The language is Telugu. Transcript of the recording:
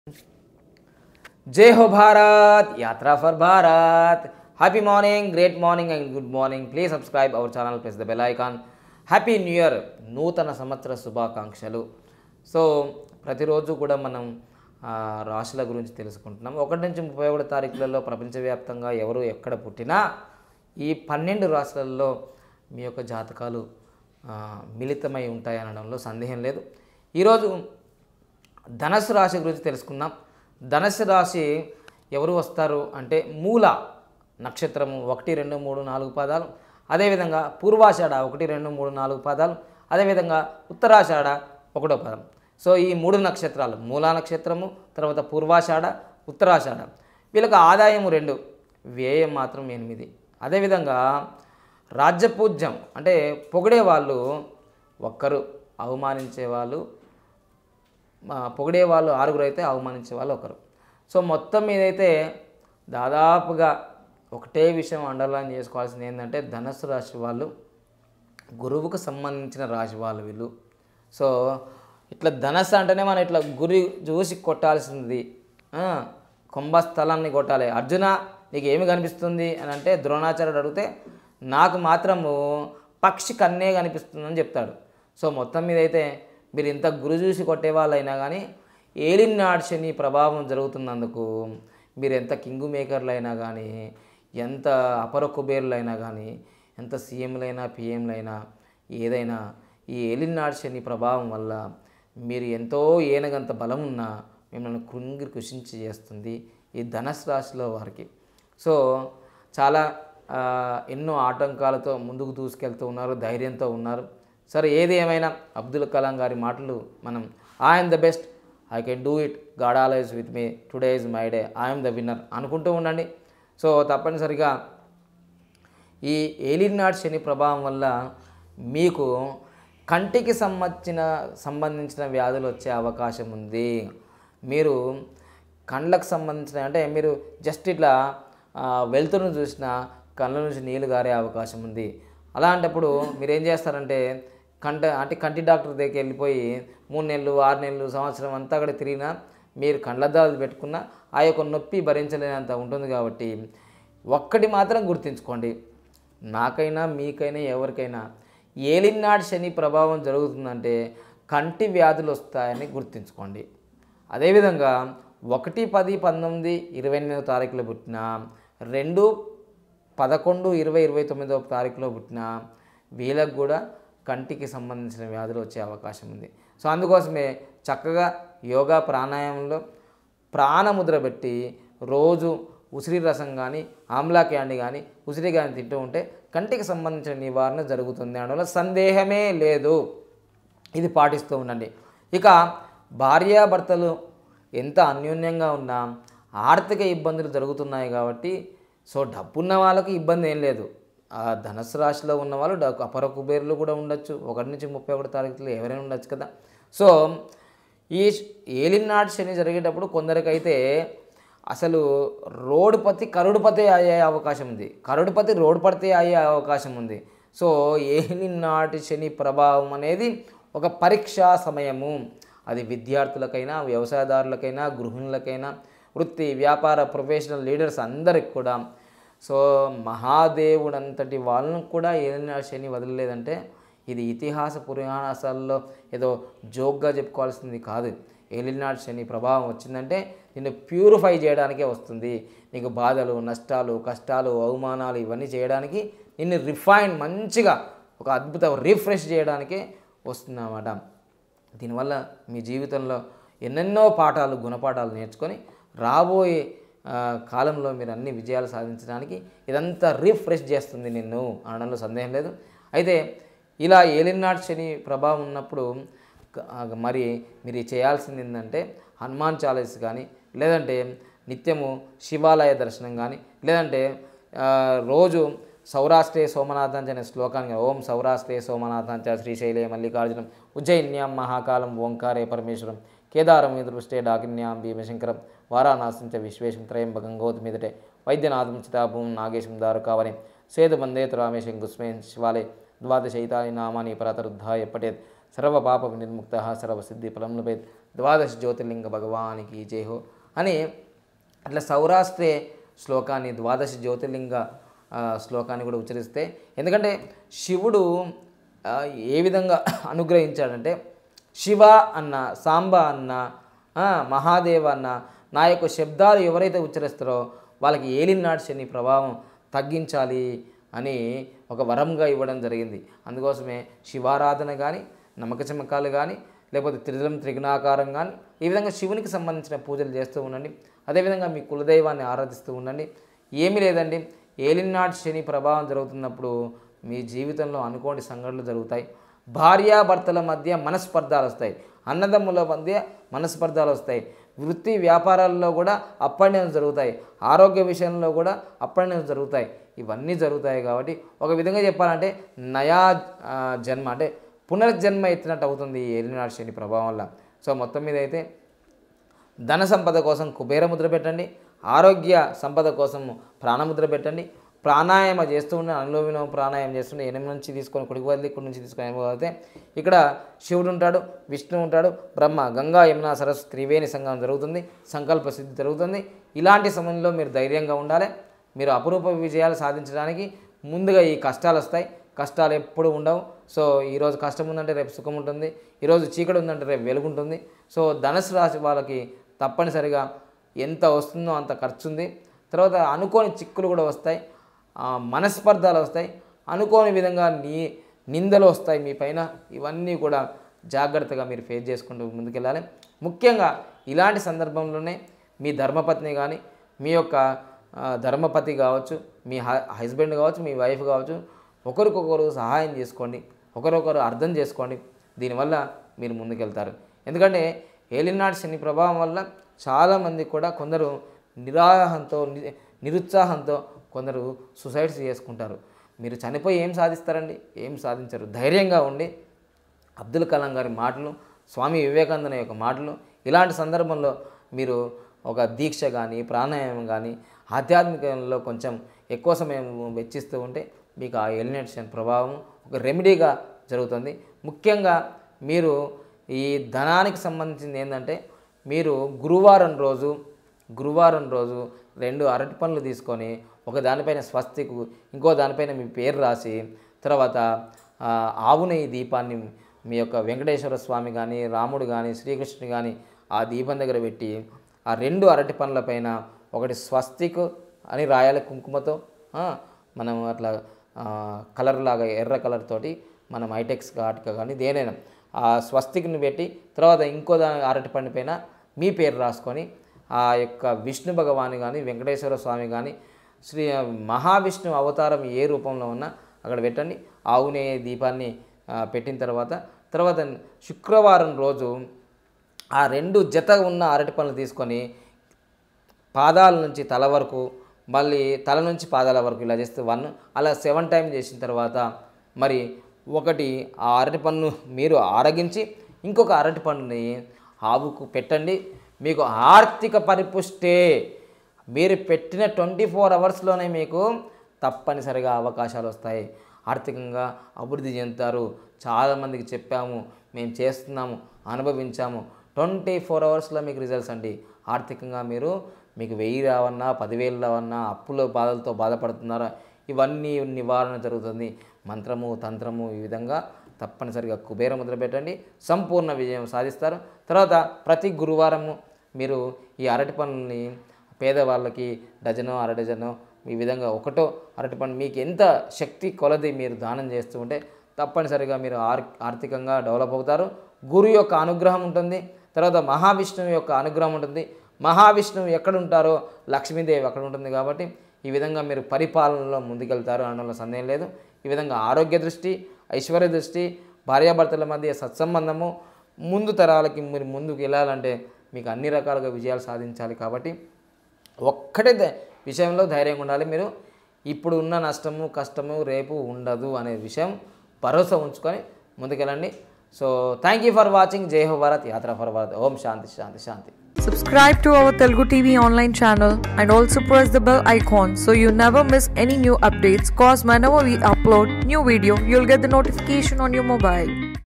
జై హో Bharat Yatra for Bharat happy morning great morning and good morning please subscribe our channel press the bell icon happy new year నూతన సంవత్సర శుభాకాంక్షలు సో ప్రతిరోజు కూడా మనం ఆ, రాశుల గురించి తెలుసుకుంటున్నాం ఒకటి నుంచి ముప్పై ఒకటి తారీఖులలో ప్రపంచవ్యాప్తంగా ఎవరు ఎక్కడ పుట్టినా ఈ పన్నెండు రాశులలో మీ యొక్క జాతకాలు ఆ, మిళితమై ఉంటాయి అనడంలో సందేహం లేదు ఈరోజు ధనస్సు రాశి గురించి తెలుసుకుందాం ధనస్సు రాశి ఎవరు వస్తారు అంటే మూల నక్షత్రము ఒకటి రెండు మూడు నాలుగు పాదాలు అదేవిధంగా పూర్వాషాఢ ఒకటి రెండు మూడు నాలుగు పాదాలు అదేవిధంగా ఉత్తరాషాఢ ఒకటో పదం సో ఈ మూడు నక్షత్రాలు మూలా నక్షత్రము తర్వాత పూర్వాషాఢ ఉత్తరాషాఢ వీళ్ళకి ఆదాయం రెండు వ్యయం మాత్రం ఎనిమిది అదేవిధంగా రాజ్యపూజ్యం అంటే పొగిడే వాళ్ళు ఒక్కరు అవమానించే వాళ్ళు మా పొగిడే వాళ్ళు ఆరుగురు అయితే అవమానించే వాళ్ళు ఒకరు సో మొత్తం మీదైతే దాదాపుగా ఒకటే విషయం అండర్లైన్ చేసుకోవాల్సింది ఏంటంటే ధనస్సు రాశి వాళ్ళు గురువుకు సంబంధించిన రాశి వాళ్ళు వీళ్ళు సో ఇట్లా ధనస్సు అంటేనే మనం ఇట్లా గురి చూసి కొట్టాల్సింది ఆ, కుంభస్థలాన్ని కొట్టాలి అర్జున నీకు ఏమి కనిపిస్తుంది అని అంటే ద్రోణాచార్యుడు అడిగితే నాకు మాత్రము పక్షి కన్నే కనిపిస్తుందని చెప్తాడు సో మొత్తం మీద అయితే మీరు ఇంత గురి చూసి కొట్టే వాళ్ళైనా కానీ ఏలినాడు శని ప్రభావం జరుగుతున్నందుకు మీరు ఎంత కింగు మేకర్లు అయినా కానీ ఎంత అపర కుబేర్లైనా కానీ ఎంత సీఎంలైనా పిఎంలైనా ఏదైనా ఈ ఏలినాడు శని ప్రభావం వల్ల మీరు ఎంతో ఏనగంత బలం ఉన్నా మిమ్మల్ని కృంగి కృషించి చేస్తుంది ఈ ధనస్సు రాశిలో వారికి సో చాలా ఆ, ఎన్నో ఆటంకాలతో ముందుకు దూసుకెళ్తూ ఉన్నారు ధైర్యంతో ఉన్నారు సరే ఏది ఏమైనా అబ్దుల్ కలాం గారి మాటలు మనం I'm the best I can do it god always with me today is my day I'm the winner అనుకుంటూ ఉండండి సో తప్పనిసరిగా ఈ ఏలినాడు శని ప్రభావం వల్ల మీకు కంటికి సంబంధించిన సంబంధించిన వ్యాధులు వచ్చే అవకాశం ఉంది మీరు కండ్లకు సంబంధించిన అంటే మీరు జస్ట్ ఇట్లా ఆ, వెలుతురును చూసిన కళ్ళ నుంచి నీళ్లు గారే అవకాశం ఉంది అలాంటప్పుడు మీరు ఏం చేస్తారంటే కంట అంటే కంటి డాక్టర్ దగ్గరికి వెళ్ళిపోయి మూడు నెలలు ఆరు నెలలు సంవత్సరం అంతా అక్కడ తిరిగినా మీరు కండ్లద్దాలు పెట్టుకున్న ఆ యొక్క నొప్పి భరించలేనంత ఉంటుంది కాబట్టి ఒక్కటి మాత్రం గుర్తుంచుకోండి నాకైనా మీకైనా ఎవరికైనా ఏలినాడు శని ప్రభావం జరుగుతుందంటే కంటి వ్యాధులు వస్తాయని గుర్తుంచుకోండి అదేవిధంగా ఒకటి పది పంతొమ్మిది ఇరవై ఎనిమిదో తారీఖులో పుట్టిన రెండు పదకొండు ఇరవై ఇరవై తొమ్మిదో తారీఖులో పుట్టిన వీళ్ళకు కూడా కంటికి సంబంధించిన వ్యాధులు వచ్చే అవకాశం ఉంది సో అందుకోసమే చక్కగా యోగా ప్రాణాయామంలో ప్రాణముద్ర పెట్టి రోజు ఉసిరి రసం కానీ ఆమ్లా క్యాండీ కానీ ఉసిరి కానీ తింటూ ఉంటే కంటికి సంబంధించిన నివారణ జరుగుతుంది అనడంలో సందేహమే లేదు ఇది పాటిస్తూ ఉండండి ఇక భార్యాభర్తలు ఎంత అన్యోన్యంగా ఉన్నా ఆర్థిక ఇబ్బందులు జరుగుతున్నాయి కాబట్టి సో డబ్బున్న వాళ్ళకి ఇబ్బంది ఏం లేదు ఆ ధనస్సు రాశిలో ఉన్న వాళ్ళు డబ్బు అపర కుబేరులు కూడా ఉండొచ్చు ఒకటి నుంచి ముప్పై ఒకటి తారీఖులో ఎవరైనా ఉండొచ్చు కదా సో ఈ ఏలినాడు శని జరిగేటప్పుడు కొందరికైతే అసలు రోడ్డుపతి కరుడుపతి అయ్యే అవకాశం ఉంది కరుడుపతి రోడ్డుపతి అయ్యే అవకాశం ఉంది సో ఏలినాటి శని ప్రభావం అనేది ఒక పరీక్షా సమయము అది విద్యార్థులకైనా వ్యవసాయదారులకైనా గృహిణులకైనా వృత్తి వ్యాపార ప్రొఫెషనల్ లీడర్స్ అందరికి కూడా సో మహాదేవుడంతటి వాళ్ళను కూడా ఏలినాడు శని వదలలేదంటే ఇది ఇతిహాస పురాణాసాల్లో ఏదో జోక్గా చెప్పుకోవాల్సింది కాదు ఏలినాడు శని ప్రభావం వచ్చిందంటే నిన్ను ప్యూరిఫై చేయడానికే వస్తుంది నీకు బాధలు నష్టాలు కష్టాలు అవమానాలు ఇవన్నీ చేయడానికి నిన్ను రిఫైన్ మంచిగా ఒక అద్భుత రిఫ్రెష్ చేయడానికే వస్తుందన్నమాట దీనివల్ల మీ జీవితంలో ఎన్నెన్నో పాఠాలు గుణపాఠాలు నేర్చుకొని రాబోయే ఆ, కాలంలో మీరు అన్ని విజయాలు సాధించడానికి ఇదంతా రీఫ్రెష్ చేస్తుంది నిన్ను అనడంలో సందేహం లేదు అయితే ఇలా ఏలినాడు శని ప్రభావం ఉన్నప్పుడు క- ఆ, మరి మీరు చేయాల్సింది ఏంటంటే హనుమాన్ చాలీస్ కానీ లేదంటే నిత్యము శివాలయ దర్శనం కానీ లేదంటే ఆ, రోజు సౌరాష్ట్రే సోమనాథం అనే శ్లోకాన్ని ఓం సౌరాష్ట్రే సోమనాథం చ శ్రీశైలే మల్లికార్జునం ఉజ్జయిన్యాం మహాకాలం ఓంకారే పరమేశ్వరం కేదారం దృష్టే డాకిన్యాం భీమశంకరం వారాణాసం చ విశ్వేశం త్రయంబకం గౌతమిదటే వైద్యనాథం చితాభూం నాగేశం దారుకావని సేదు వందేతు రామేశం గుస్మేన్ శివాలే ద్వాదశైతాని నామాని పరతరుద్ధాయ పఠేత్ సర్వ పాప నిర్ముక్త సర్వ సిద్ధి ఫలం లభేత్ ద్వాదశ జ్యోతిర్లింగ భగవానికి జయహో అని అట్లా సౌరాష్ట్రే శ్లోకాన్ని ద్వాదశ జ్యోతిర్లింగ ఆ, శ్లోకాన్ని కూడా ఉచ్చరిస్తే ఎందుకంటే శివుడు ఆ, ఏ విధంగా అనుగ్రహించాడంటే శివ అన్న సాంబ అన్న ఆ, మహాదేవ అన్న నా యొక్క శబ్దాలు ఎవరైతే ఉచ్చరిస్తారో వాళ్ళకి ఏలినాటి శని ప్రభావం తగ్గించాలి అని ఒక వరంగా ఇవ్వడం జరిగింది అందుకోసమే శివారాధన కానీ నమ్మక చమకాలు కానీ లేకపోతే త్రిదలం త్రిగుణాకారం కానీ ఈ విధంగా శివునికి సంబంధించిన పూజలు చేస్తూ ఉండండి అదేవిధంగా మీ కులదైవాన్ని ఆరాధిస్తూ ఉండండి ఏమీ లేదండి ఏలినాటి శని ప్రభావం జరుగుతున్నప్పుడు మీ జీవితంలో అనుకోని సంఘటనలు జరుగుతాయి భార్యాభర్తల మధ్య మనస్పర్ధాలు వస్తాయి అన్నదమ్ముల మధ్య మనస్పర్ధాలు వస్తాయి వృత్తి వ్యాపారాల్లో కూడా అప్ అండ్ డౌన్స్ జరుగుతాయి ఆరోగ్య విషయంలో కూడా అప్ అండ్ డౌన్స్ జరుగుతాయి ఇవన్నీ జరుగుతాయి కాబట్టి ఒక విధంగా చెప్పాలంటే నయా ఆ, జన్మ అంటే పునర్జన్మ ఎత్తినట్టు అవుతుంది ఈ ఏలినాడు శని ప్రభావం వల్ల సో మొత్తం మీద అయితే ధన సంపద కోసం కుబేర ముద్ర పెట్టండి ఆరోగ్య సంపద కోసం ప్రాణముద్ర పెట్టండి ప్రాణాయామ చేస్తూ ఉండే అనులోమిలో ప్రాణాయామం చేస్తుండే ఎనిమిది నుంచి తీసుకొని కుడికి వదిలి ఇక్కడి నుంచి తీసుకొని ఎనిమిది వదిలితే ఇక్కడ శివుడు ఉంటాడు విష్ణు ఉంటాడు బ్రహ్మ గంగా యమున సరస్సు త్రివేణి సంగమం జరుగుతుంది సంకల్ప సిద్ధి జరుగుతుంది ఇలాంటి సమయంలో మీరు ధైర్యంగా ఉండాలి మీరు అపురూప విజయాలు సాధించడానికి ముందుగా ఈ కష్టాలు వస్తాయి కష్టాలు ఎప్పుడు ఉండవు సో ఈరోజు కష్టం ఉందంటే రేపు సుఖం ఉంటుంది ఈరోజు చీకటి ఉందంటే రేపు వెలుగుంటుంది సో ధనుసు రాశి వాళ్ళకి తప్పనిసరిగా ఎంత వస్తుందో అంత ఖర్చు ఉంది తర్వాత అనుకోని చిక్కులు కూడా వస్తాయి ఆ, మనస్పర్ధాలు వస్తాయి అనుకోని విధంగా నీ నిందలు వస్తాయి మీ పైన ఇవన్నీ కూడా జాగ్రత్తగా మీరు ఫేస్ చేసుకుంటూ ముందుకెళ్ళాలి ముఖ్యంగా ఇలాంటి సందర్భంలోనే మీ ధర్మపత్ని కానీ మీ యొక్క ఆ, ధర్మపతి కావచ్చు మీ హ- హస్బెండ్ కావచ్చు మీ వైఫ్ కావచ్చు ఒకరికొకరు సహాయం చేసుకోండి ఒకరొకరు అర్థం చేసుకోండి దీనివల్ల మీరు ముందుకెళ్తారు ఎందుకంటే ఏలినాటి శని ప్రభావం వల్ల చాలామంది కూడా కొందరు నిరాహంతో ని- నిరుత్సాహంతో కొందరు సుసైడ్స్ చేసుకుంటారు మీరు చనిపోయి ఏం సాధిస్తారండి ఏం సాధించరు ధైర్యంగా ఉండి అబ్దుల్ కలాం గారి మాటలు స్వామి వివేకానంద యొక్క మాటలు ఇలాంటి సందర్భంలో మీరు ఒక దీక్ష కానీ ప్రాణాయామం కానీ ఆధ్యాత్మికంలో కొంచెం ఎక్కువ సమయం వెచ్చిస్తూ ఉంటే మీకు ఆ ఎలినేషన్ ప్రభావం ఒక రెమెడీగా జరుగుతుంది ముఖ్యంగా మీరు ఈ ధనానికి సంబంధించింది ఏంటంటే మీరు గురువారం రోజు గురువారం రోజు రెండు అరటి పండ్లు తీసుకొని ఒక దానిపైన స్వస్తికు ఇంకో దానిపైన మీ పేరు రాసి తర్వాత ఆ, ఆవు నెయ్యి దీపాన్ని మీ యొక్క వెంకటేశ్వర స్వామి కానీ రాముడు కానీ శ్రీకృష్ణుడు కానీ ఆ దీపం దగ్గర పెట్టి ఆ రెండు అరటి పండ్ల పైన ఒకటి స్వస్తిక్ అని రాయాలి కుంకుమతో ఆ, మనం అట్లా ఆ, కలర్ లాగా ఎర్ర కలర్ తోటి మనం ఐటెక్స్ ఆటిక కానీ దేనైనా ఆ స్వస్తిక్ని పెట్టి తర్వాత ఇంకో దాని అరటి పండు పైన మీ పేరు రాసుకొని ఆ యొక్క విష్ణు భగవాని కానీ వెంకటేశ్వర స్వామి కానీ శ్రీ మహావిష్ణు అవతారం ఏ రూపంలో ఉన్నా అక్కడ పెట్టండి ఆవునే దీపాన్ని ఆ, పెట్టిన తర్వాత తర్వాత శుక్రవారం రోజు ఆ రెండు జత ఉన్న అరటి పనులు తీసుకొని పాదాల నుంచి తల వరకు మళ్ళీ తల నుంచి పాదాల వరకు ఇలా చేస్తే వన్ అలా సెవెన్ టైం చేసిన తర్వాత మరి ఒకటి ఆ అరటి పన్ను మీరు ఆరగించి ఇంకొక అరటి పన్నుని ఆవుకు పెట్టండి మీకు ఆర్థిక పరిపుష్టే మీరు పెట్టిన ట్వంటీ ఫోర్ అవర్స్లోనే మీకు తప్పనిసరిగా అవకాశాలు వస్తాయి ఆర్థికంగా అభివృద్ధి చెందుతారు చాలామందికి చెప్పాము మేము చేస్తున్నాము అనుభవించాము ట్వంటీ ఫోర్ అవర్స్లో మీకు రిజల్ట్స్ అండి ఆర్థికంగా మీరు మీకు వెయ్యి రావన్నా పదివేలు రావన్నా అప్పుల బాధలతో బాధపడుతున్నారా ఇవన్నీ నివారణ జరుగుతుంది మంత్రము తంత్రము ఈ విధంగా తప్పనిసరిగా కుబేర ముద్ర పెట్టండి సంపూర్ణ విజయం సాధిస్తారు తర్వాత ప్రతి గురువారము మీరు ఈ అరటి పనుల్ని పేదవాళ్ళకి డజనో అర డజనో ఈ విధంగా ఒకటో అరటి పండు మీకు ఎంత శక్తి కొలది మీరు దానం చేస్తూ ఉంటే తప్పనిసరిగా మీరు ఆర్ ఆర్థికంగా డెవలప్ అవుతారు గురు యొక్క అనుగ్రహం ఉంటుంది తర్వాత మహావిష్ణువు యొక్క అనుగ్రహం ఉంటుంది మహావిష్ణువు ఎక్కడ ఉంటారో లక్ష్మీదేవి అక్కడ ఉంటుంది కాబట్టి ఈ విధంగా మీరు పరిపాలనలో ముందుకెళ్తారు అనడంలో సందేహం లేదు ఈ విధంగా ఆరోగ్య దృష్టి ఐశ్వర్య దృష్టి భార్యాభర్తల మధ్య సత్సంబంధము ముందు తరాలకి మీరు ముందుకు వెళ్ళాలంటే మీకు అన్ని రకాలుగా విజయాలు సాధించాలి కాబట్టి ఒక్కటే ధై- విషయంలో ధైర్యంగా ఉండాలి మీరు ఇప్పుడు ఉన్న నష్టము కష్టము రేపు ఉండదు అనే విషయం భరోసా ఉంచుకొని ముందుకెళ్ళండి so thank you for watching జై హో భారత్ యాత్ర ఫర్ భారత్ ఓం శాంతి శాంతి శాంతి Subscribe to our Telugu TV online channel and also press the bell icon so you never miss any new updates. Cause whenever we upload new video, you'll get the notification on your mobile.